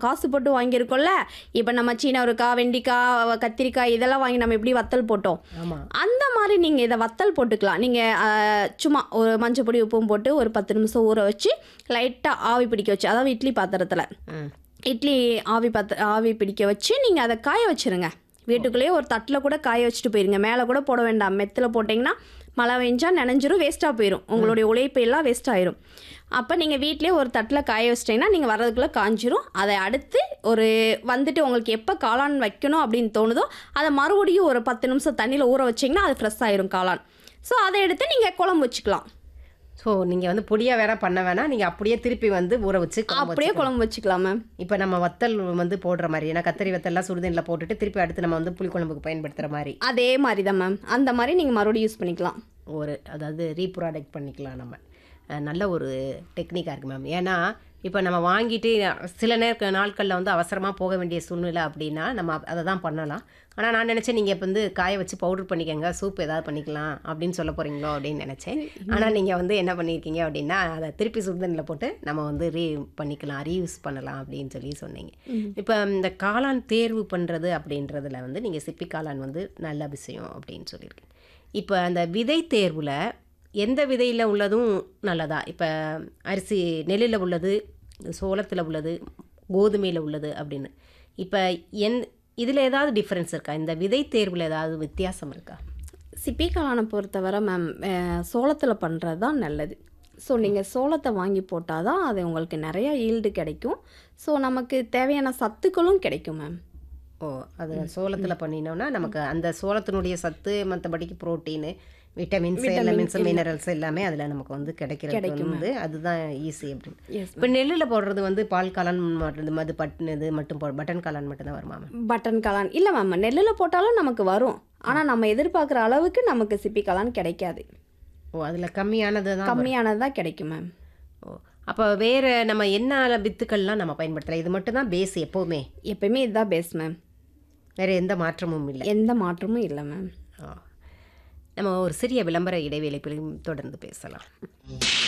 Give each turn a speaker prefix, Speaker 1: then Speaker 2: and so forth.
Speaker 1: காசு போட்டு வாங்கியிருக்கோம்ல இப்போ நம்ம சீனவருக்காய் வெண்டிக்காய் கத்திரிக்காய் இதெல்லாம் வாங்கி நம்ம எப்படி வத்தல் போட்டோம்
Speaker 2: ஆமாம்
Speaker 1: அந்த மாதிரி நீங்கள் இதை வத்தல் போட்டுக்கலாம் நீங்கள் சும்மா ஒரு மஞ்சள் பொடி உப்பும் போட்டு ஒரு பத்து நிமிஷம் ஊற வச்சு லைட்டாக ஆவி பிடிக்க வச்சு அதாவது இட்லி பாத்திரத்தில்
Speaker 2: ம்
Speaker 1: இட்லி ஆவி பாத்திர ஆவி பிடிக்க வச்சு நீங்கள் அதை காய வச்சிருங்க வீட்டுக்குள்ளேயே ஒரு தட்டில் கூட காய வச்சுட்டு போயிருங்க மேலே கூட போட வேண்டாம் மெத்தில் போட்டிங்கன்னா மழை பெஞ்சா நனைஞ்சிரும் வேஸ்ட்டாக போயிடும் உங்களுடைய உழைப்பு எல்லாம் வேஸ்ட் ஆயிரும் அப்போ நீங்கள் வீட்டிலேயே ஒரு தட்டில் காய வச்சிட்டிங்கன்னா நீங்கள் வர்றதுக்குள்ளே காஞ்சிரும் அதை அடுத்து ஒரு வந்துட்டு உங்களுக்கு எப்போ காளான் வைக்கணும் அப்படின்னு தோணுதோ அதை மறுபடியும் ஒரு பத்து நிமிஷம் தண்ணியில் ஊற வச்சிங்கன்னா அது ஃப்ரெஷ் ஆயிரும் காளான் ஸோ அதை எடுத்து நீங்கள் குழம்பு வச்சுக்கலாம்
Speaker 2: ஸோ நீங்கள் வந்து பொடியாக வேற பண்ண வேணாம் நீங்கள் அப்படியே திருப்பி வந்து ஊற வச்சு குழம்பு
Speaker 1: அப்படியே குழம்பு வச்சுக்கலாம் மேம்
Speaker 2: இப்போ நம்ம வத்தல் வந்து போடுற மாதிரி ஏன்னா கத்திரி வத்தல்லாம் சுடுதண்ணில் போட்டுட்டு திருப்பி அடுத்து நம்ம வந்து புளிக்குழம்புக்கு பயன்படுத்துகிற மாதிரி
Speaker 1: அதே மாதிரி தான் மேம் அந்த மாதிரி நீங்கள் மறுபடியும் யூஸ் பண்ணிக்கலாம்
Speaker 2: ஒரு அதாவது ரீப்ராடக்ட் பண்ணிக்கலாம் நம்ம அஹ் நல்ல ஒரு டெக்னிக்காக இருக்குது மேம் ஏன்னா இப்போ நம்ம வாங்கிட்டு சில நேர நாட்களில் வந்து அவசரமாக போக வேண்டிய சூழ்நிலை அப்படின்னா நம்ம அதை தான் பண்ணலாம் ஆனால் நான் நினச்சேன் நீங்கள் இப்போ வந்து காய வச்சு பவுடர் பண்ணிக்கங்க சூப் ஏதாவது பண்ணிக்கலாம் அப்படின்னு சொல்ல போகிறீங்களோ அப்படின்னு நினச்சேன் ஆனால் நீங்கள் வந்து என்ன பண்ணியிருக்கீங்க அப்படின்னா அதை திருப்பி சுடுதண்ணில் போட்டு நம்ம வந்து ரீ பண்ணிக்கலாம் ரீயூஸ் பண்ணலாம் அப்படின்னு சொல்லி சொன்னீங்க இப்போ இந்த காளான் தேர்வு பண்ணுறது அப்படின்றதுல வந்து நீங்கள் சிப்பி காளான் வந்து நல்ல விஷயம் அப்படின்னு சொல்லியிருக்கீங்க இப்போ அந்த விதை தேர்வில் எந்த விதையில் உள்ளதும் நல்லதா இப்போ அரிசி நெல்லில் உள்ளது சோளத்தில் உள்ளது கோதுமையில் உள்ளது அப்படின்னு இப்போ என் இதில் ஏதாவது டிஃப்ரென்ஸ் இருக்கா இந்த விதை தேர்வில் ஏதாவது வித்தியாசம் இருக்கா
Speaker 1: சிப்பி காளானை பொறுத்தவரை மேம் சோளத்தில் பண்ணுறது தான் நல்லது ஸோ நீங்கள் சோளத்தை வாங்கி போட்டால் தான் அது உங்களுக்கு நிறைய ஈல்டு கிடைக்கும் ஸோ நமக்கு தேவையான சத்துக்களும் கிடைக்கும் மேம்
Speaker 2: ஓ அது சோளத்தில் பண்ணினோம்னா நமக்கு அந்த சோளத்தினுடைய சத்து மற்றபடிக்கு புரோட்டீனு விட்டமின்ஸ் எலமெண்ட்ஸ் மினரல்ஸ் எல்லாமே அதில் நமக்கு வந்து கிடைக்கிறது வந்து அதுதான் ஈஸி அப்படின்னு
Speaker 1: எஸ்
Speaker 2: இப்போ நெல்லில் போடுறது வந்து பால் காளான் மட்டும் மது பட்டன் இது மட்டும் போ பட்டன் காளான் மட்டும் தான் வருமா மேம்
Speaker 1: பட்டன் காளான் இல்லை மேம் நெல்லில் போட்டாலும் நமக்கு வரும் ஆனால் நம்ம எதிர்பார்க்குற அளவுக்கு நமக்கு சிப்பி காளான் கிடைக்காது
Speaker 2: ஓ அதில் கம்மியானது தான்
Speaker 1: கம்மியானது தான் கிடைக்கும் மேம்
Speaker 2: ஓ அப்போ வேறு நம்ம என்ன வித்துக்கள்லாம் நம்ம பயன்படுத்தலாம் இது மட்டும் தான் பேஸ் எப்போவுமே
Speaker 1: எப்பயுமே இதுதான் பெஸ்ட் மேம்
Speaker 2: வேறு எந்த மாற்றமும் இல்லை
Speaker 1: எந்த மாற்றமும் இல்லை மேம்
Speaker 2: ஆ. நம்ம ஒரு சிறிய விளம்பர இடைவேளை பிறகு தொடர்ந்து பேசலாம்